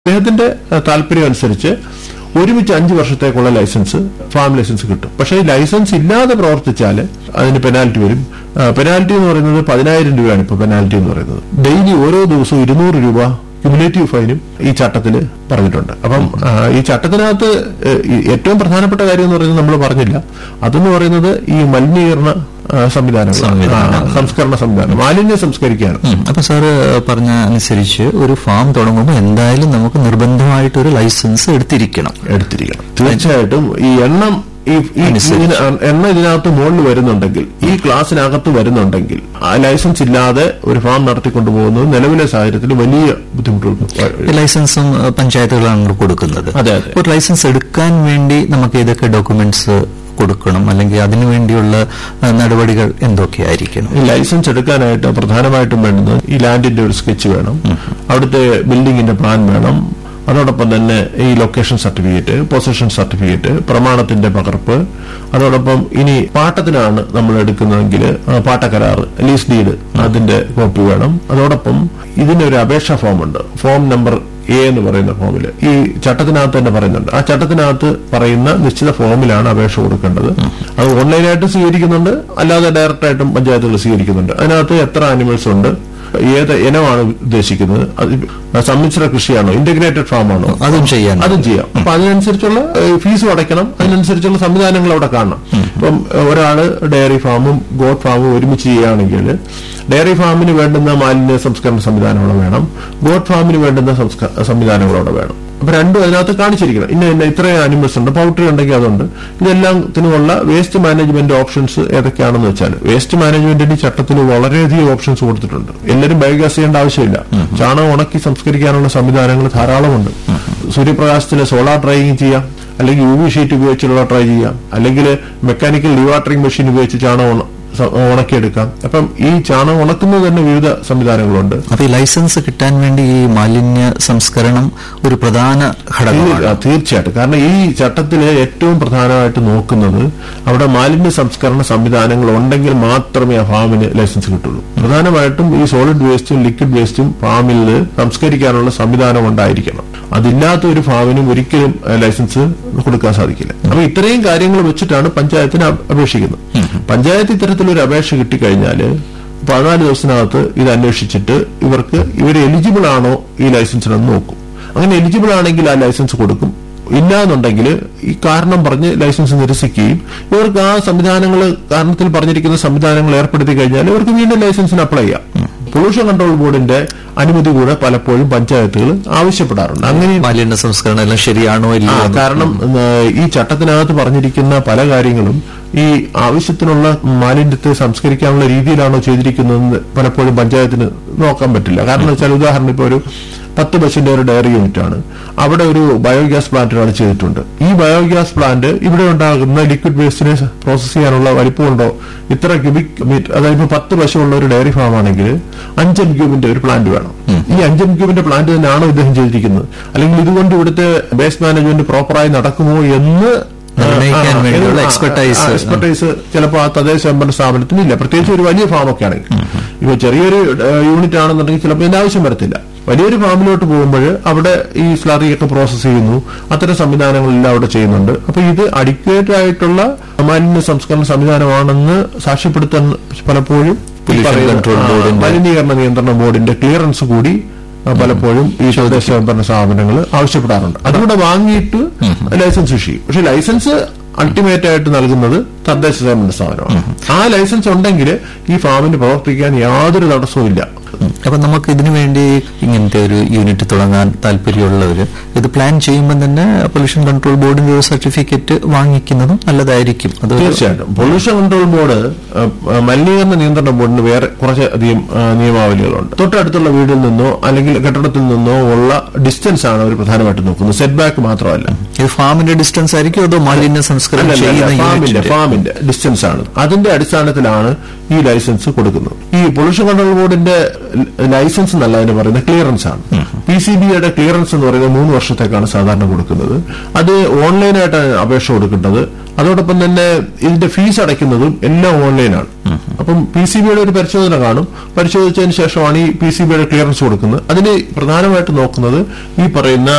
അദ്ദേഹത്തിന്റെ അഹ്, താല്പര്യം അനുസരിച്ച് ഒരുമിച്ച് അഞ്ച് വർഷത്തേക്കുള്ള ലൈസൻസ് ഫാം ലൈസൻസ് കിട്ടും പക്ഷേ ഈ ലൈസൻസ് ഇല്ലാതെ പ്രവർത്തിച്ചാൽ അതിന് പെനാൽറ്റി വരും പെനാൽറ്റി എന്ന് പറയുന്നത് പതിനായിരം രൂപയാണ് ഇപ്പൊ പെനാൽറ്റി എന്ന് പറയുന്നത് ഡെയിലി ഓരോ ദിവസവും ഇരുന്നൂറ് രൂപ ക്യുമുലേറ്റീവ് ഫൈനും ഈ ചട്ടത്തിൽ പറഞ്ഞിട്ടുണ്ട് അപ്പം ആ, ഈ ചട്ടത്തിനകത്ത് ഏഹ്, ഈ ഏറ്റവും പ്രധാനപ്പെട്ട കാര്യം എന്ന് പറയുന്നത് നമ്മൾ പറഞ്ഞില്ല അതെന്ന് പറയുന്നത് ഈ മലിനീകരണ ആ, സംവിധാനങ്ങൾ ആ, സംസ്കരണ സംവിധാനം മാലിന്യം സംസ്കരിക്കുകയാണ് ഉം. അപ്പൊ സാറ് പറഞ്ഞ അനുസരിച്ച് ഒരു ഫാം തുടങ്ങുമ്പോൾ എന്തായാലും നമുക്ക് നിർബന്ധമായിട്ട് ഒരു ലൈസൻസ് എടുത്തിരിക്കണം എടുത്തിരിക്കണം തീർച്ചയായിട്ടും ഈ എണ്ണം ഈ ഈ അനുസരിച്ച്. ഇതിന് എണ്ണ ഇതിനകത്ത് മുകളിൽ വരുന്നുണ്ടെങ്കിൽ ഈ ക്ലാസ്സിനകത്ത് വരുന്നുണ്ടെങ്കിൽ ആ ലൈസൻസ് ഇല്ലാതെ ഒരു ഫാം നടത്തിക്കൊണ്ടുപോകുന്നത് നിലവിലെ സാഹചര്യത്തിൽ വലിയ ബുദ്ധിമുട്ടുകൾ ഈ ലൈസൻസും ഏഹ്, പഞ്ചായത്തുകളാണ് കൊടുക്കുന്നത് അതെ, അതെ. ഒരു ലൈസൻസ് എടുക്കാൻ വേണ്ടി നമുക്ക് ഏതൊക്കെ ഡോക്യുമെന്റ്സ് കൊടുക്കണം അല്ലെങ്കിൽ അതിനു വേണ്ടിയുള്ള ഏഹ്, നടപടികൾ എന്തൊക്കെയായിരിക്കണം ഈ ലൈസൻസ് എടുക്കാനായിട്ട് പ്രധാനമായിട്ടും വേണ്ടുന്നത് ഈ ലാൻഡിന്റെ ഒരു സ്കെച്ച് വേണം അവിടുത്തെ ബിൽഡിങ്ങിന്റെ പ്ലാൻ വേണം അതോടൊപ്പം തന്നെ ഈ ലൊക്കേഷൻ സർട്ടിഫിക്കറ്റ് പൊസിഷൻ സർട്ടിഫിക്കറ്റ് പ്രമാണത്തിന്റെ പകർപ്പ് അതോടൊപ്പം ഇനി പാട്ടത്തിനാണ് നമ്മൾ എടുക്കുന്നതെങ്കിൽ ആ, പാട്ടക്കരാറ് ലീസ് ഡീഡ് അതിന്റെ കോപ്പി വേണം അതോടൊപ്പം ഇതിനൊരു അപേക്ഷാ ഫോം ഉണ്ട് ഫോം നമ്പർ എ എന്ന് പറയുന്ന ഫോമിൽ ഈ ചട്ടത്തിനകത്ത് തന്നെ പറയുന്നുണ്ട് ആ ചട്ടത്തിനകത്ത് പറയുന്ന നിശ്ചിത ഫോമിലാണ് അപേക്ഷ കൊടുക്കേണ്ടത് അത് ഓൺലൈനായിട്ട് സ്വീകരിക്കുന്നുണ്ട് അല്ലാതെ ഡയറക്റ്റായിട്ടും പഞ്ചായത്തുകൾ സ്വീകരിക്കുന്നുണ്ട് അതിനകത്ത് എത്ര ആനിമൽസ് ഉണ്ട് ഏത് ഇനമാണ് ഉദ്ദേശിക്കുന്നത് അത് സമ്മിശ്ര കൃഷിയാണോ ഇന്റഗ്രേറ്റഡ് ഫാം ആണോ അതും ചെയ്യാൻ അതും ചെയ്യാം അപ്പൊ അതിനനുസരിച്ചുള്ള ഏഹ്, ഫീസും അടയ്ക്കണം അതിനനുസരിച്ചുള്ള സംവിധാനങ്ങൾ അവിടെ കാണണം ഇപ്പം ഏഹ്, ഒരാള് ഡയറി ഫാമും ഗോഡ് ഫാമും ഒരുമിച്ച് ചെയ്യുകയാണെങ്കിൽ ഡയറി ഫാമിന് വേണ്ടുന്ന മാലിന്യ സംസ്കരണ സംവിധാനം അവിടെ വേണം ഗോഡ് ഫാമിന് വേണ്ടുന്ന സംസ്ക- സംവിധാനങ്ങൾ അവിടെ വേണം അപ്പൊ രണ്ടും അതിനകത്ത് കാണിച്ചിരിക്കണം ഇന്ന ഇന്ന ഇത്രയും ആനിമൽസ് ഉണ്ട് പൗൾട്രി ഉണ്ടെങ്കിൽ അതുണ്ട് ഇതെല്ലാത്തിനുമുള്ള വേസ്റ്റ് മാനേജ്മെന്റ് ഓപ്ഷൻസ് ഏതൊക്കെയാണെന്ന് വെച്ചാൽ വേസ്റ്റ് മാനേജ്മെന്റിന്റെ ഈ ചട്ടത്തിൽ വളരെയധികം ഓപ്ഷൻസ് കൊടുത്തിട്ടുണ്ട് എല്ലാവരും ബയോഗ്യാസ് ചെയ്യേണ്ട ആവശ്യമില്ല ചാണകം ഉണക്കി സംസ്കരിക്കാനുള്ള സംവിധാനങ്ങൾ ധാരാളമുണ്ട് സൂര്യപ്രകാശത്തിൽ സോളാർ ഡ്രൈയിങ് ചെയ്യാം അല്ലെങ്കിൽ യു വി ഷീറ്റ് ഉപയോഗിച്ചുള്ള ട്രൈ ചെയ്യാം അല്ലെങ്കിൽ മെക്കാനിക്കൽ ഡിവാട്ടറിംഗ് മെഷീൻ ഉപയോഗിച്ച് ചാണകം ഉണ- സ- ഉണക്കിയെടുക്കാം അപ്പം ഈ ചാണകം ഉണക്കുന്നത് തന്നെ വിവിധ സംവിധാനങ്ങളുണ്ട് അപ്പൊ ഈ ലൈസൻസ് കിട്ടാൻ വേണ്ടി ഈ മാലിന്യ സംസ്കരണം ഒരു പ്രധാന ഘടകമാണ് തീർ- തീർച്ചയായിട്ടും കാരണം ഈ ചട്ടത്തില് ഏറ്റവും പ്രധാനമായിട്ട് നോക്കുന്നത് അവിടെ മാലിന്യ സംസ്കരണ സംവിധാനങ്ങൾ ഉണ്ടെങ്കിൽ മാത്രമേ ആ ഫാമിന് ലൈസൻസ് കിട്ടുള്ളൂ പ്രധാനമായിട്ടും ഈ സോളിഡ് വേസ്റ്റും ലിക്വിഡ് വേസ്റ്റും ഫാമിൽ സംസ്കരിക്കാനുള്ള സംവിധാനം ഉണ്ടായിരിക്കണം അതില്ലാത്ത ഒരു ഫാമിനും ഒരിക്കലും ഏഹ്, ലൈസൻസ് കൊടുക്കാൻ സാധിക്കില്ല അപ്പൊ ഇത്രയും കാര്യങ്ങൾ വെച്ചിട്ടാണ് പഞ്ചായത്തിന് അപ്- അപേക്ഷിക്കുന്നത് പഞ്ചായത്ത് ഇത്തരത്തിലൊരു അപേക്ഷ കിട്ടിക്കഴിഞ്ഞാൽ പതിനാല് ദിവസത്തിനകത്ത് ഇത് അന്വേഷിച്ചിട്ട് ഇവർക്ക് ഇവർ എലിജിബിൾ ആണോ ഈ ലൈസൻസിനെന്ന് നോക്കും അങ്ങനെ എലിജിബിൾ ആണെങ്കിൽ ആ ലൈസൻസ് കൊടുക്കും ഇല്ല എന്നുണ്ടെങ്കിൽ ഈ കാരണം പറഞ്ഞ് ലൈസൻസ് നിരസിക്കുകയും ഇവർക്ക് ആ സംവിധാനങ്ങൾ കാരണത്തിൽ പറഞ്ഞിരിക്കുന്ന സംവിധാനങ്ങൾ ഏർപ്പെടുത്തി കഴിഞ്ഞാൽ ഇവർക്ക് വീണ്ടും ലൈസൻസിന് അപ്ലൈ ചെയ്യാം പൊല്യൂഷൻ കൺട്രോൾ ബോർഡിന്റെ അനുമതി കൂടെ പലപ്പോഴും പഞ്ചായത്തുകൾ ആവശ്യപ്പെടാറുണ്ട് അങ്ങനെ മാലിന്യ സംസ്കരണം എല്ലാം ശരിയാണോ ആ, ഇല്ലയോ എന്ന്. കാരണം ഉം, ഈ ചട്ടത്തിനകത്ത് പറഞ്ഞിരിക്കുന്ന പല കാര്യങ്ങളും ഈ ആവശ്യത്തിനുള്ള മാലിന്യത്തെ സംസ്കരിക്കാനുള്ള രീതിയിലാണോ ചെയ്തിരിക്കുന്നതെന്ന് പലപ്പോഴും പഞ്ചായത്തിന് നോക്കാൻ പറ്റില്ല കാരണം എന്ന് വെച്ചാൽ ഉദാഹരണം ഇപ്പോൾ ഒരു പത്ത് ബസിന്റെ ഒരു ഡയറി യൂണിറ്റ് ആണ് അവിടെ ഒരു ബയോഗ്യാസ് പ്ലാന്റ് ഒരാൾ ചെയ്തിട്ടുണ്ട് ഈ ബയോഗ്യാസ് പ്ലാന്റ് ഇവിടെ ഉണ്ടാകുന്ന ലിക്വിഡ് വേസ്റ്റിനെ പ്രോസസ് ചെയ്യാനുള്ള വലിപ്പമുണ്ടോ ഇത്ര ക്യൂബിക് മീറ്റർ അതായത് ഇപ്പൊ പത്ത് പശുള്ള ഒരു ഡയറി ഫാം ആണെങ്കിൽ അഞ്ചൻ ക്യൂബിന്റെ ഒരു പ്ലാന്റ് വേണം ഈ അഞ്ചൻ ക്യൂബിന്റെ പ്ലാന്റ് തന്നെയാണോ ഇദ്ദേഹം ചെയ്തിരിക്കുന്നത് അല്ലെങ്കിൽ ഇതുകൊണ്ട് ഇവിടുത്തെ വേസ്റ്റ് മാനേജ്മെന്റ് പ്രോപ്പറായി നടക്കുമോ എന്ന് നിർണ്ണയിക്കാൻ ആ, വേണ്ടിയുള്ള ആ, expertise. ആ, expertise ചിലപ്പോൾ ആ തദ്ദേശ സ്വയംഭരണ സ്ഥാപനത്തിന് ഇല്ല പ്രത്യേകിച്ച് ഒരു വലിയ ഫാമൊക്കെ ആണെങ്കിൽ ഇപ്പൊ ചെറിയൊരു യൂണിറ്റ് ആണെന്നുണ്ടെങ്കിൽ ചിലപ്പോൾ ഇതിന്റെ ആവശ്യം വരത്തില്ല വലിയൊരു ഫാമിലോട്ട് പോകുമ്പോൾ അവിടെ ഈ സ്ലറിയൊക്കെ പ്രോസസ് ചെയ്യുന്നു അത്തരം സംവിധാനങ്ങളെല്ലാം അവിടെ ചെയ്യുന്നുണ്ട് അപ്പൊ ഇത് അഡിക്വേറ്റ് ആയിട്ടുള്ള മാലിന്യ സംസ്കരണ സംവിധാനമാണെന്ന് സാക്ഷ്യപ്പെടുത്താൻ പലപ്പോഴും ഈ Pollution പറയുന്ന, Control ആ, Board ന്റെ- മലിനീകരണ നിയന്ത്രണ ബോർഡിന്റെ ക്ലിയറൻസ് കൂടി ആ, പലപ്പോഴും ഈ തദ്ദേശ സ്വയംഭരണ സ്ഥാപനങ്ങൾ ആവശ്യപ്പെടാറുണ്ട് അതുകൂടെ വാങ്ങിയിട്ട് ലൈസൻസ് ഇഷ്യൂ ചെയ്യും പക്ഷെ ലൈസൻസ് അൾട്ടിമേറ്റ് ആയിട്ട് നൽകുന്നത് തദ്ദേശ സ്വയംഭരണ സ്ഥാപനമാണ് ആ ലൈസൻസ് ഉണ്ടെങ്കിൽ ഈ ഫാമിന് പ്രവർത്തിക്കാൻ യാതൊരു തടസ്സവും ഇല്ല അപ്പൊ നമുക്ക് ഇതിനു വേണ്ടി ഇങ്ങനത്തെ ഒരു യൂണിറ്റ് തുടങ്ങാൻ താല്പര്യമുള്ളവര് ഇത് പ്ലാൻ ചെയ്യുമ്പോൾ തന്നെ പൊല്യൂഷൻ കൺട്രോൾ ബോർഡിന്റെ ഒരു സർട്ടിഫിക്കറ്റ് വാങ്ങിക്കുന്നതും നല്ലതായിരിക്കും അത് ഒരു- തീർച്ചയായിട്ടും പൊല്യൂഷൻ കൺട്രോൾ ബോർഡ് ആ, ആ, മലിനീകരണ നിയന്ത്രണ ബോർഡിന് വേറെ കുറച്ച് അധികം ആ, നിയമാവലികളുണ്ട് തൊട്ടടുത്തുള്ള വീടിൽ നിന്നോ അല്ലെങ്കിൽ കെട്ടിടത്തിൽ നിന്നോ ഉള്ള ഡിസ്റ്റൻസ് ആണ് അവർ പ്രധാനമായിട്ടും നോക്കുന്നത് സെറ്റ് ബാക്ക് മാത്രമല്ല ഇത് ഫാമിന്റെ ഡിസ്റ്റൻസ് ആയിരിക്കും അതോ മാലിന്യ സംസ്കരണം അല്ലല്ല, ചെയ്യുന്ന ഫാമിന്റെ യൂണിറ്റിന്റെ ഫാമിന്റെ ഡിസ്റ്റൻസ് ആണ് അതിന്റെ അടിസ്ഥാനത്തിലാണ് ഈ ലൈസൻസ് കൊടുക്കുന്നത് ഈ പൊല്യൂഷൻ കൺട്രോൾ ബോർഡിന്റെ ലൈസൻസ് എന്നല്ല അതിന് പറയുന്നത് ക്ലിയറൻസ് ആണ് പി സി ബിയുടെ ക്ലിയറൻസ് എന്ന് പറയുന്നത് മൂന്ന് വർഷത്തേക്കാണ് സാധാരണ കൊടുക്കുന്നത് അത് ഓൺലൈനായിട്ടാണ് അപേക്ഷ കൊടുക്കേണ്ടത് അതോടൊപ്പം തന്നെ ഇതിന്റെ ഫീസ് അടയ്ക്കുന്നതും എല്ലാം ഓൺലൈനാണ് അപ്പം പി സി ബിയുടെ ഒരു പരിശോധന കാണും പരിശോധിച്ചതിന് ശേഷമാണ് ഈ പി സി ബിയുടെ ക്ലിയറൻസ് കൊടുക്കുന്നത് അതിന് പ്രധാനമായിട്ട് നോക്കുന്നത് ഈ പറയുന്ന